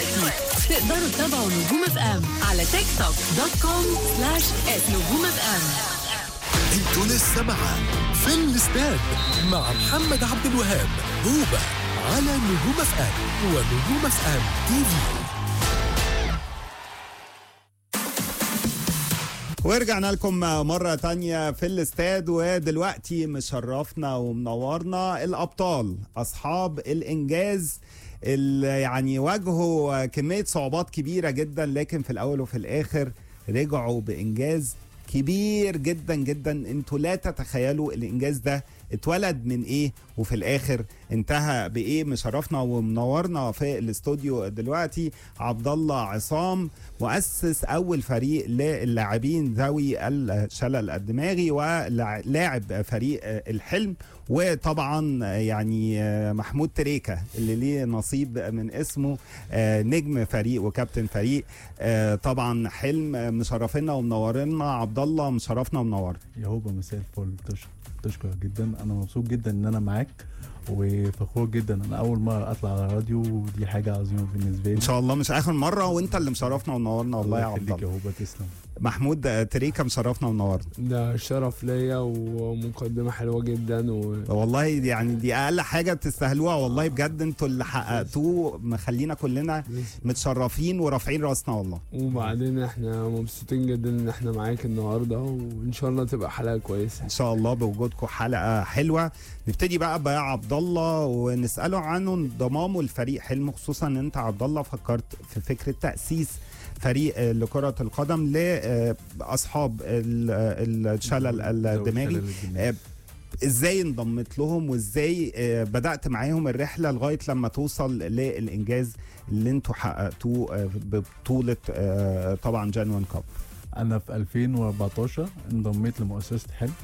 دلوقتي تقدروا تتابعوا نجوم اف ام على تيك توك دوت كوم سلاش ات نجوم اف ام انتوا لسه مع في الاستاد مع محمد عبد الوهاب هوبا على نجوم اف ام ونجوم اف ام تي في ورجعنا لكم مرة تانية في الاستاد ودلوقتي مشرفنا ومنورنا الأبطال أصحاب الإنجاز اللي يعني واجهوا كمية صعوبات كبيرة جدا لكن في الأول وفي الآخر رجعوا بإنجاز كبير جدا جدا انتوا لا تتخيلوا الإنجاز ده اتولد من ايه وفي الاخر انتهى بايه مشرفنا ومنورنا في الاستوديو دلوقتي عبد الله عصام مؤسس اول فريق للاعبين ذوي الشلل الدماغي ولاعب فريق الحلم وطبعا يعني محمود تريكة اللي ليه نصيب من اسمه نجم فريق وكابتن فريق طبعا حلم مشرفنا ومنورنا عبد الله مشرفنا ومنورنا يا هوبا مساء الفل تشكر تشكر جدا انا مبسوط جدا ان انا معاك وفخور جدا انا اول مره اطلع على الراديو ودي حاجه عظيمه بالنسبه لي ان شاء الله مش اخر مره وانت اللي مشرفنا ومنورنا والله يا عبد يخليك يا الله هوبا تسلم محمود تريكة مشرفنا ومنورنا ده شرف ليا ومقدمة حلوة جدا و... والله دي يعني دي اقل حاجه تستاهلوها والله بجد انتوا اللي حققتوه مخلينا كلنا متشرفين ورافعين راسنا والله وبعدين احنا مبسوطين جدا ان احنا معاك النهارده وان شاء الله تبقى حلقة كويسة ان شاء الله بوجودكم حلقه حلوه نبتدي بقى بقى عبد الله ونساله عنه انضمامه لفريق حلم خصوصا ان انت عبد الله فكرت في فكره تاسيس فريق آه، لكرة القدم لأصحاب الشلل الدماغي آه، ازاي انضمت لهم وازاي آه، بدأت معاهم الرحلة لغاية لما توصل للإنجاز اللي انتوا حققتوه آه، ببطولة آه، طبعا جانوان كاب انا في 2014 انضميت لمؤسسه حلم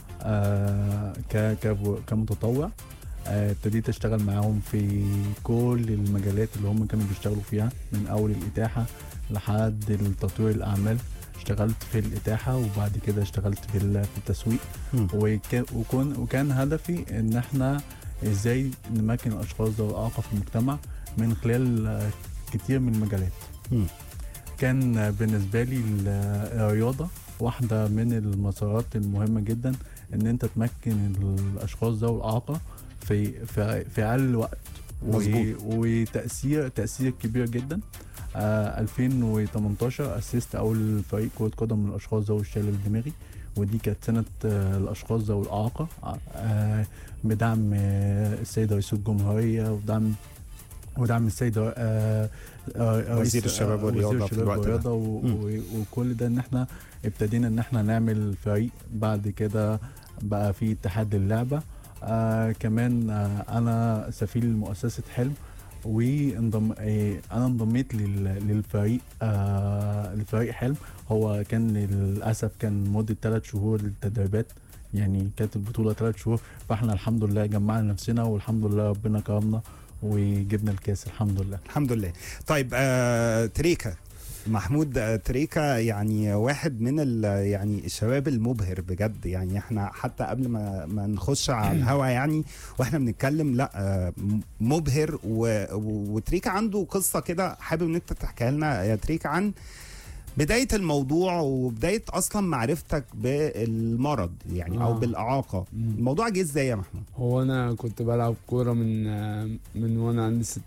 آه ك ك- كمتطوع آه، ابتديت اشتغل معاهم في كل المجالات اللي هم كانوا بيشتغلوا فيها من اول الاتاحه لحد التطوير الاعمال اشتغلت في الاتاحه وبعد كده اشتغلت في ال- في التسويق مم. وكان وكان وكان هدفي ان احنا ازاي نمكن الاشخاص ذوي الاعاقه في المجتمع من خلال آه، كتير من المجالات مم. كان آه، بالنسبه لي ال- الرياضه واحده من المسارات المهمه جدا ان انت تمكن الاشخاص ذوي الاعاقه في في في اقل وقت و- مظبوط. وتاثير تاثير كبير جدا آه 2018 اسست اول فريق كره قدم للاشخاص ذوي الشلل الدماغي ودي كانت سنه آه الاشخاص ذوي الاعاقه آه بدعم آه السيد رئيس الجمهوريه ودعم ودعم السيد آه آه وزير رئيس- الشباب آه، والرياضة وزير في الشباب الوقت ده. والرياضة و- مم. و- وكل ده ان احنا ابتدينا ان احنا نعمل فريق بعد كده بقى في اتحاد اللعبه آه كمان آه انا سفير لمؤسسه حلم وانضم آه انا انضميت لل... للفريق آه لفريق حلم هو كان للاسف كان مده ثلاث شهور للتدريبات يعني كانت البطوله ثلاث شهور فاحنا الحمد لله جمعنا نفسنا والحمد لله ربنا كرمنا وجبنا الكاس الحمد لله الحمد لله طيب آه تريكا محمود آه، تريكا يعني واحد من ال يعني الشباب المبهر بجد يعني احنا حتى قبل ما ما نخش على الهوا يعني واحنا بنتكلم لا آه، م- مبهر و- و- وتريكا عنده قصه كده حابب ان انت تحكيها لنا يا تريكا عن بدايه الموضوع وبدايه اصلا معرفتك بالمرض يعني او آه. بالاعاقه مم. الموضوع جه ازاي يا محمود هو انا كنت بلعب كورة من من وانا عندي ست